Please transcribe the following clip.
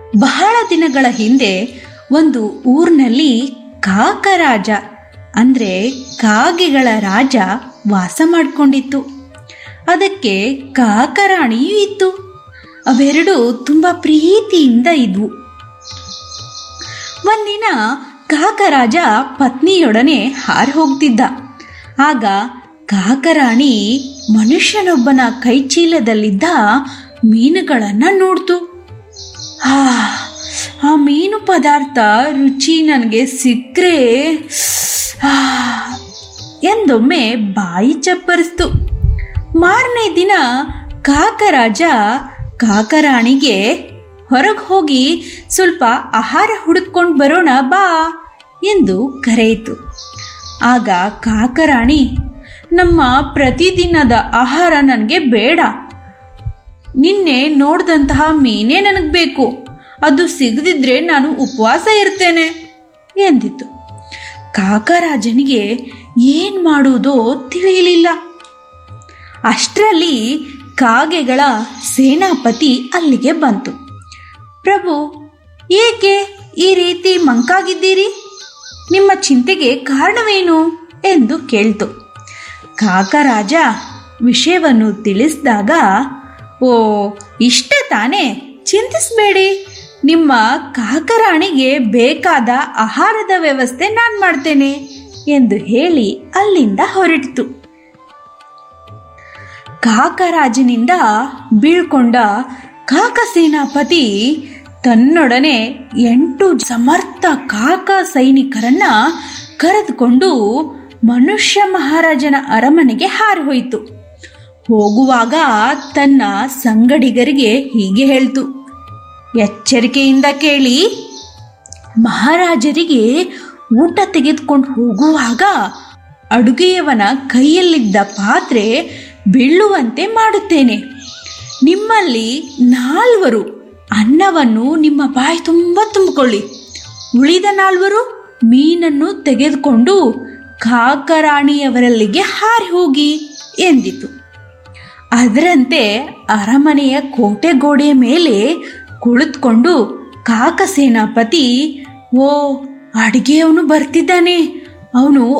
ಬಹಳ ದಿನಗಳ ಹಿಂದೆ ಒಂದು ಊರಿನಲ್ಲಿ ಕಾಕರಾಜ ಅಂದ್ರೆ ಕಾಗೆಗಳ ರಾಜ ವಾಸ ಮಾಡಿಕೊಂಡಿತ್ತು ಅದಕ್ಕೆ ಕಾಕರಾಣಿಯೂ ಇತ್ತು ಅವೆರಡು ತುಂಬಾ ಪ್ರೀತಿಯಿಂದ ಇದ್ವು ಒಂದಿನ ಕಾಕರಾಜ ಪತ್ನಿಯೊಡನೆ ಹಾರಿ ಹೋಗ್ತಿದ್ದ ಆಗ ಕಾಕರಾಣಿ ಮನುಷ್ಯನೊಬ್ಬನ ಕೈಚೀಲದಲ್ಲಿದ್ದ ಮೀನುಗಳನ್ನ ನೋಡ್ತು ಆ ಆ ಮೀನು ಪದಾರ್ಥ ರುಚಿ ನನಗೆ ಸಿಕ್ಕರೆ ಆ ಎಂದೊಮ್ಮೆ ಬಾಯಿ ಚಪ್ಪರಿಸ್ತು ಮಾರನೇ ದಿನ ಕಾಕರಾಜ ಕಾಕರಾಣಿಗೆ ಹೊರಗೆ ಹೋಗಿ ಸ್ವಲ್ಪ ಆಹಾರ ಹುಡುಕೊಂಡು ಬರೋಣ ಬಾ ಎಂದು ಕರೆಯಿತು ಆಗ ಕಾಕರಾಣಿ ನಮ್ಮ ಪ್ರತಿದಿನದ ಆಹಾರ ನನಗೆ ಬೇಡ ನಿನ್ನೆ ನೋಡ್ದಂತಹ ಮೀನೇ ನನಗೆ ಬೇಕು ಅದು ಸಿಗದಿದ್ರೆ ನಾನು ಉಪವಾಸ ಇರ್ತೇನೆ ಎಂದಿತು ಕಾಕರಾಜನಿಗೆ ಏನ್ ಮಾಡುವುದೋ ತಿಳಿಯಲಿಲ್ಲ ಅಷ್ಟರಲ್ಲಿ ಕಾಗೆಗಳ ಸೇನಾಪತಿ ಅಲ್ಲಿಗೆ ಬಂತು ಪ್ರಭು ಏಕೆ ಈ ರೀತಿ ಮಂಕಾಗಿದ್ದೀರಿ ನಿಮ್ಮ ಚಿಂತೆಗೆ ಕಾರಣವೇನು ಎಂದು ಕೇಳ್ತು ಕಾಕರಾಜ ವಿಷಯವನ್ನು ತಿಳಿಸಿದಾಗ ಓ ಇಷ್ಟ ತಾನೇ ಚಿಂತಿಸಬೇಡಿ ನಿಮ್ಮ ಕಾಕರಾಣಿಗೆ ಬೇಕಾದ ಆಹಾರದ ವ್ಯವಸ್ಥೆ ನಾನು ಮಾಡ್ತೇನೆ ಎಂದು ಹೇಳಿ ಅಲ್ಲಿಂದ ಹೊರಟಿತು ಕಾಕರಾಜನಿಂದ ಬೀಳ್ಕೊಂಡ ಕಾಕಸೇನಾಪತಿ ತನ್ನೊಡನೆ ಎಂಟು ಸಮರ್ಥ ಕಾಕ ಸೈನಿಕರನ್ನ ಕರೆದುಕೊಂಡು ಮನುಷ್ಯ ಮಹಾರಾಜನ ಅರಮನೆಗೆ ಹಾರಿಹೋಯಿತು ಹೋಗುವಾಗ ತನ್ನ ಸಂಗಡಿಗರಿಗೆ ಹೀಗೆ ಹೇಳ್ತು ಎಚ್ಚರಿಕೆಯಿಂದ ಕೇಳಿ ಮಹಾರಾಜರಿಗೆ ಊಟ ತೆಗೆದುಕೊಂಡು ಹೋಗುವಾಗ ಅಡುಗೆಯವನ ಕೈಯಲ್ಲಿದ್ದ ಪಾತ್ರೆ ಬೀಳುವಂತೆ ಮಾಡುತ್ತೇನೆ ನಿಮ್ಮಲ್ಲಿ ನಾಲ್ವರು ಅನ್ನವನ್ನು ನಿಮ್ಮ ಬಾಯಿ ತುಂಬ ತುಂಬಿಕೊಳ್ಳಿ ಉಳಿದ ನಾಲ್ವರು ಮೀನನ್ನು ತೆಗೆದುಕೊಂಡು ಕಾಕರಾಣಿಯವರಲ್ಲಿಗೆ ಹಾರಿ ಹೋಗಿ ಎಂದಿತು ಅದರಂತೆ ಅರಮನೆಯ ಕೋಟೆ ಗೋಡೆಯ ಮೇಲೆ ಕುಳಿತುಕೊಂಡು ಕಾಕ ಸೇನಾಪತಿ ಓ ಅಡಿಗೆಯವನು ಬರ್ತಿದ್ದಾನೆ ಅವನು